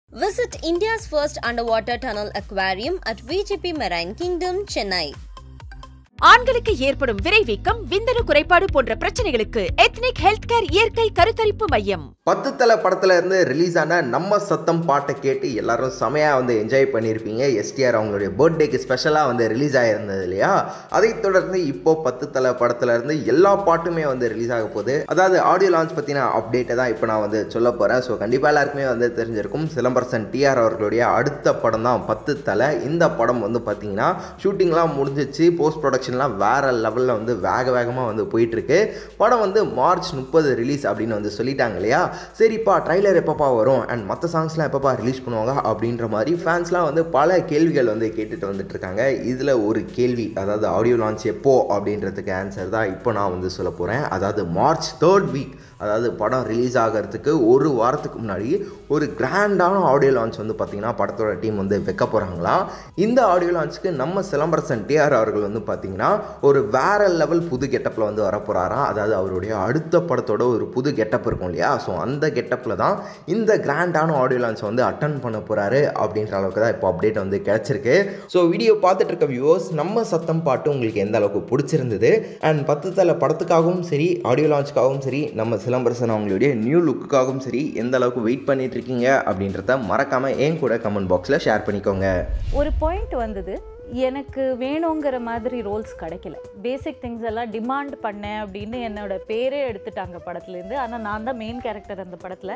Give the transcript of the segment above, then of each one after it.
Visit India's first underwater tunnel aquarium at VGP Marine Kingdom, Chennai. ஆண்களுக்கு ஏற்படும் விரைவீக்கம் விந்தணு குறைபாடு போன்ற பிரச்சனைகளுக்கு எத்னிக் ஹெல்த் கேர் இயற்கை கருத்தரிப்பு மையம் பத்து தலை படத்துல இருந்து ரிலீஸ் ஆன நம்ம சத்தம் பாட்டை கேட்டு எல்லாரும் செமையாக வந்து என்ஜாய் பண்ணியிருப்பீங்க எஸ்டிஆர் அவங்களுடைய பர்த்டேக்கு ஸ்பெஷலாக வந்து ரிலீஸ் ஆகிருந்தது இல்லையா அதைத் தொடர்ந்து இப்போ பத்து தலை படத்துல இருந்து எல்லா பாட்டுமே வந்து ரிலீஸ் ஆக போகுது அதாவது ஆடியோ லான்ச் பற்றின அப்டேட்டை தான் இப்போ நான் வந்து சொல்ல போகிறேன் ஸோ கண்டிப்பாக எல்லாருக்குமே வந்து தெரிஞ்சிருக்கும் சிலம்பரசன் டிஆர் அவர்களுடைய அடுத்த படம் தான் பத்து தலை இந்த படம் வந்து பார்த்தீங்கன்னா ஷூட்டிங்லாம் முடிஞ்சிச்சு போஸ்ட் ப்ரொடக்ஷன்லாம் வேற லெவலில் வந்து வேக வேகமாக வந்து போயிட்டுருக்கு படம் வந்து மார்ச் முப்பது ரிலீஸ் அப்படின்னு வந்து சொல்லிட்டாங்க இல்லையா சரிப்பா ட்ரைலர் எப்பப்பா வரும் அண்ட் மற்ற சாங்ஸ்லாம் எப்பப்பா ரிலீஸ் பண்ணுவாங்க அப்படின்ற மாதிரி ஃபேன்ஸ்லாம் வந்து பல கேள்விகள் வந்து கேட்டுட்டு வந்துட்டு இருக்காங்க இதில் ஒரு கேள்வி அதாவது ஆடியோ லான்ச் எப்போ அப்படின்றதுக்கு ஆன்சர் தான் இப்போ நான் வந்து சொல்ல போகிறேன் அதாவது மார்ச் தேர்ட் வீக் அதாவது படம் ரிலீஸ் ஆகிறதுக்கு ஒரு வாரத்துக்கு முன்னாடி ஒரு கிராண்டான ஆடியோ லான்ச் வந்து பார்த்திங்கன்னா படத்தோட டீம் வந்து வைக்க போகிறாங்களாம் இந்த ஆடியோ லான்ச்சுக்கு நம்ம சிலம்பரசன் டிஆர் அவர்கள் வந்து பார்த்திங்கன்னா ஒரு வேற லெவல் புது கெட்டப்பில் வந்து வர போகிறாராம் அதாவது அவருடைய அடுத்த படத்தோட ஒரு புது கெட்டப் இருக்கும் இல்லையா ஸோ அந்த கெட்டப்பில் தான் இந்த கிராண்டான ஆடியோ லான்ச் வந்து அட்டன் பண்ண போகிறாரு அப்படின்ற அளவுக்கு தான் இப்போ அப்டேட் வந்து கிடச்சிருக்கு ஸோ வீடியோ பார்த்துட்டு இருக்க வியூவர்ஸ் நம்ம சத்தம் பாட்டு உங்களுக்கு எந்த அளவுக்கு பிடிச்சிருந்தது அண்ட் பத்து தலை படத்துக்காகவும் சரி ஆடியோ லான்ச்சுக்காகவும் சரி நம்ம சிலம்பரசன் அவங்களுடைய நியூ லுக்குக்காகவும் சரி எந்த அளவுக்கு வெயிட் பண்ணிட்டு இருக்கீங்க அப்படின்றத மறக்காமல் என் கூட கமெண்ட் பாக்ஸில் ஷேர் பண்ணிக்கோங்க ஒரு பாயிண்ட் வந்தது எனக்கு வேணுங்கிற மாதிரி ரோல்ஸ் கிடைக்கல பேசிக் திங்ஸ் எல்லாம் டிமாண்ட் பண்ணேன் அப்படின்னு என்னோட பேரே எடுத்துட்டாங்க படத்துலேருந்து ஆனால் நான் தான் மெயின் கேரக்டர் அந்த படத்தில்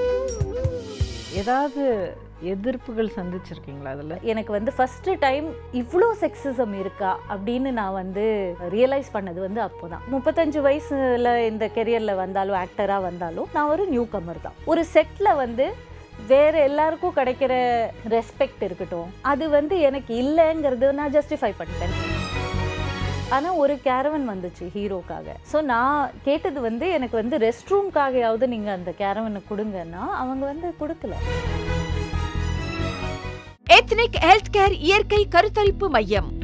ஏதாவது எதிர்ப்புகள் சந்திச்சிருக்கீங்களா அதில் எனக்கு வந்து ஃபஸ்ட்டு டைம் இவ்வளோ செக்ஸிசம் இருக்கா அப்படின்னு நான் வந்து ரியலைஸ் பண்ணது வந்து அப்போ தான் முப்பத்தஞ்சு வயசுல இந்த கெரியரில் வந்தாலும் ஆக்டராக வந்தாலும் நான் ஒரு நியூ கமர் தான் ஒரு செட்டில் வந்து வேற எல்லாருக்கும் கிடைக்கிற ரெஸ்பெக்ட் இருக்கட்டும் அது வந்து எனக்கு இல்லைங்கிறது நான் ஜஸ்டிஃபை பண்ணிட்டேன் ஆனால் ஒரு கேரவன் வந்துச்சு ஹீரோக்காக ஸோ நான் கேட்டது வந்து எனக்கு வந்து ரெஸ்ட் ரூம்காகையாவது நீங்கள் அந்த கேரவனை கொடுங்கன்னா அவங்க வந்து கொடுக்கல எத்னிக் ஹெல்த் கேர் இயற்கை கருத்தரிப்பு மையம்